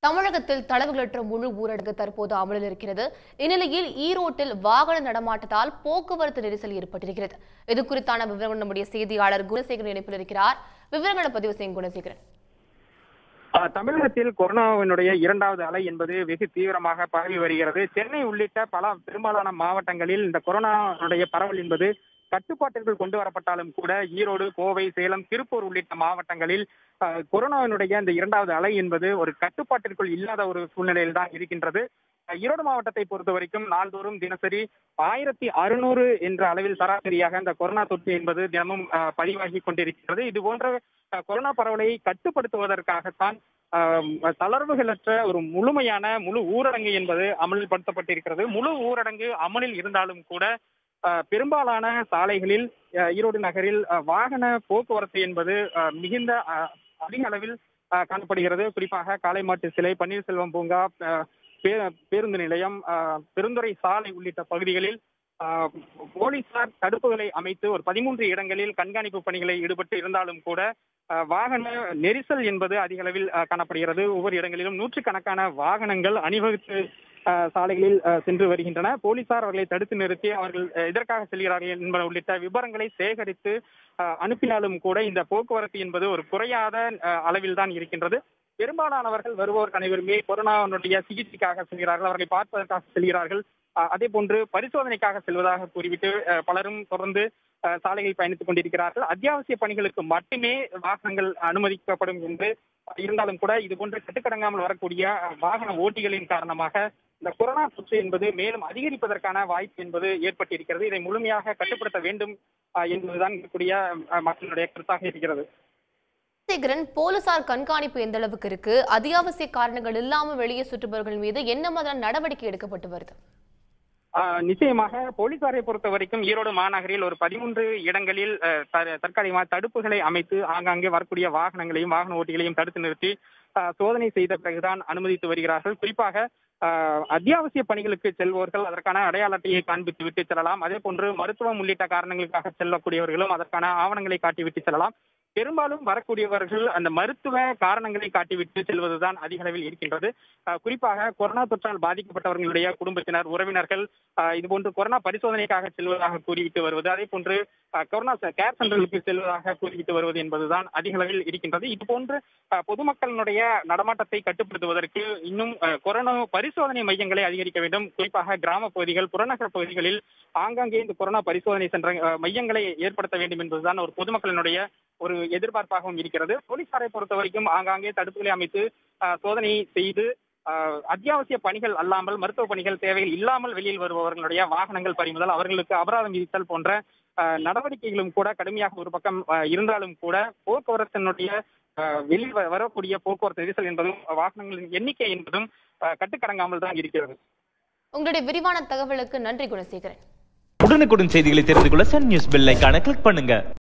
தமிழகத்தில் தளவுகளற்ற முழு ஊரடங்கு தற்போது அமலில் இருக்கிறது இந்நிலையில் ஈரோட்டில் வாகன நடமாட்டத்தால் போக்குவரத்து நெரிசல் ஏற்பட்டிருக்கிறது இது குறித்தான விவரங்கள் நம்முடைய செய்தியாளர் குணசேகரன் இணைப்பில் இருக்கிறார் விவரங்களை பதிவு செய்யும் குணசேகரன் ஆஹ் தமிழகத்தில் கொரோனாவினுடைய இரண்டாவது அலை என்பது வெகு தீவிரமாக பரவி வருகிறது சென்னை உள்ளிட்ட பல பெரும்பாலான மாவட்டங்களில் இந்த கொரோனாவுடைய பரவல் என்பது கட்டுப்பாட்டிற்குள் கொண்டு வரப்பட்டாலும் கூட ஈரோடு கோவை சேலம் திருப்பூர் உள்ளிட்ட மாவட்டங்களில் ஆஹ் கொரோனாவினுடைய இந்த இரண்டாவது அலை என்பது ஒரு கட்டுப்பாட்டிற்குள் இல்லாத ஒரு சூழ்நிலையில் தான் இருக்கின்றது ஆஹ் ஈரோடு மாவட்டத்தை பொறுத்த வரைக்கும் நாள்தோறும் தினசரி ஆயிரத்தி அறுநூறு என்ற அளவில் சராசரியாக இந்த கொரோனா தொற்று என்பது தினமும் ஆஹ் பதிவாகி கொண்டிருக்கிறது இது போன்ற ஆஹ் கொரோனா பரவலை கட்டுப்படுத்துவதற்காகத்தான் ஆஹ் தளர்வுகளற்ற ஒரு முழுமையான முழு ஊரடங்கு என்பது அமல்படுத்தப்பட்டிருக்கிறது முழு ஊரடங்கு அமலில் இருந்தாலும் கூட ஆஹ் பெரும்பாலான சாலைகளில் ஆஹ் ஈரோடு நகரில் ஆஹ் வாகன போக்குவரத்து என்பது ஆஹ் மிகுந்த ஆஹ் அதிக அளவில் ஆஹ் காணப்படுகிறது குறிப்பாக காளைமாட்டு சிலை பன்னீர்செல்வம் பூங்கா ஆஹ் பே- பேருந்து நிலையம் ஆஹ் பெருந்துறை சாலை உள்ளிட்ட பகுதிகளில் ஆஹ் போலீசார் தடுப்புகளை அமைத்து ஒரு பதிமூன்று இடங்களில் கண்காணிப்பு பணிகளை ஈடுபட்டு இருந்தாலும் கூட ஆஹ் வாகன நெரிசல் என்பது அதிக அளவில் ஆஹ் காணப்படுகிறது ஒவ்வொரு இடங்களிலும் நூற்றுக்கணக்கான வாகனங்கள் அணிவகுத்து ஆஹ் சாலைகளில் ஆஹ் சென்று வருகின்றன போலீசார் அவர்களை தடுத்து நிறுத்தி அவர்கள் ஆஹ் எதற்காக செல்கிறார்கள் என்பன உள்ளிட்ட விவரங்களை சேகரித்து ஆஹ் அனுப்பினாலும் கூட இந்த போக்குவரத்து என்பது ஒரு குறையாத ஆஹ் அளவில் தான் இருக்கின்றது பெரும்பாலானவர்கள் வருவோர் அனைவருமே கொரோனாவுடைய சிகிச்சைக்காக செல்கிறார்கள் அவர்களை பார்ப்பதற்காக செல்கிறார்கள் ஆஹ் அதே போன்று பரிசோதனைக்காக செல்வதாக கூறிவிட்டு ஆஹ் பலரும் தொடர்ந்து ஆஹ் சாலைகளில் பயணித்துக் கொண்டிருக்கிறார்கள் அத்தியாவசிய பணிகளுக்கு மட்டுமே வாகனங்கள் அனுமதிக்கப்படும் என்று இருந்தாலும் கூட இது போன்று கட்டுக்கடங்காமல் வரக்கூடிய ஆஹ் வாகன ஓட்டிகளின் காரணமாக இந்த கொரோனா தொற்று என்பது மேலும் அதிகரிப்பதற்கான வாய்ப்பு என்பது ஏற்பட்டிருக்கிறது இதை முழுமையாக கட்டுப்படுத்த வேண்டும் ஆஹ் என்பதுதான் இருக்கக்கூடிய ஆஹ் மக்களுடைய கருத்தாக இருக்கிறது குணசேகரன் போலீசார் கண்காணிப்பு எந்த அளவுக்கு இருக்கு அத்தியாவசிய காரணங்கள் இல்லாம வெளியே சுற்றுபவர்கள் மீது என்ன மாதிரியான நடவடிக்கை எடுக்கப்பட்டு வருது ஆஹ் நிச்சயமாக போலீசாரை பொறுத்த வரைக்கும் ஈரோடு மாநகரில் ஒரு பதிமூன்று இடங்களில் ஆஹ் த- தற்காலிகமாக தடுப்புகளை அமைத்து ஆங்காங்கே வரக்கூடிய வாகனங்களையும் வாகன ஓட்டிகளையும் தடுத்து நிறுத்தி ஆஹ் சோதனை செய்த பிறகுதான் அனுமதித்து வருகிறார்கள் குறிப்பாக ஆஹ் அத்தியாவசிய பணிகளுக்கு செல்வோர்கள் அதற்கான அடையாள அட்டையை காண்பித்து விட்டு செல்லலாம் அதே போன்று மருத்துவம் உள்ளிட்ட காரணங்களுக்காக செல்லக்கூடியவர்களும் அதற்கான ஆவணங்களை காட்டிவிட்டு செல்லலாம் பெரும்பாலும் வரக்கூடியவர்கள் அந்த மருத்துவ காரணங்களை காட்டிவிட்டு செல்வதுதான் அதிக அளவில் இருக்கின்றது ஆஹ் குறிப்பாக கொரோனா தொற்றால் பாதிக்கப்பட்டவர்களுடைய குடும்பத்தினர் உறவினர்கள் ஆஹ் இது போன்று கொரோனா பரிசோதனைக்காக செல்வதாக கூறிவிட்டு வருவது அதே போன்று ஆஹ் கொரோனா கேர் சென்டர்களுக்கு செல்வதாக கூறிவிட்டு வருவது என்பதுதான் அதிக அளவில் இருக்கின்றது இது போன்று ஆஹ் பொதுமக்களினுடைய நடமாட்டத்தை கட்டுப்படுத்துவதற்கு இன்னும் ஆஹ் கொரோனா பரிசோதனை மையங்களை அதிகரிக்க வேண்டும் குறிப்பாக கிராம பகுதிகள் புறநகர் பகுதிகளில் ஆங்காங்கே இந்த கொரோனா பரிசோதனை சென்ற ஆஹ் மையங்களை ஏற்படுத்த வேண்டும் என்பதுதான் ஒரு பொதுமக்களினுடைய ஒரு எதிர்பார்ப்பாகவும் இருக்கிறது போலீசாரை பொறுத்த வரைக்கும் ஆங்காங்கே தடுப்புகளை அமைத்து ஆஹ் சோதனை செய்து ஆஹ் அத்தியாவசிய பணிகள் அல்லாமல் மருத்துவ பணிகள் தேவைகள் இல்லாமல் வெளியில் வருபவர்களுடைய வாகனங்கள் பறிமுதல் அவர்களுக்கு அபராதம் விதித்தல் போன்ற ஆஹ் நடவடிக்கைகளும் கூட கடுமையாக ஒரு பக்கம் ஆஹ் இருந்தாலும் கூட போக்குவரத்தினுடைய ஆஹ் வெளியில் வ- வரக்கூடிய போக்குவரத்து நெரிசல் என்பதும் வாகனங்களின் எண்ணிக்கை என்பதும் ஆஹ் கட்டுக்கடங்காமல் தான் இருக்கிறது உங்களுடைய விரிவான தகவலுக்கு நன்றி குணசேகரன் உடனுக்குடன் செய்திகளை தெரிந்து கொள்ள சன் நியூஸ் பெல் ஐகானை கிளிக் பண்ணுங்க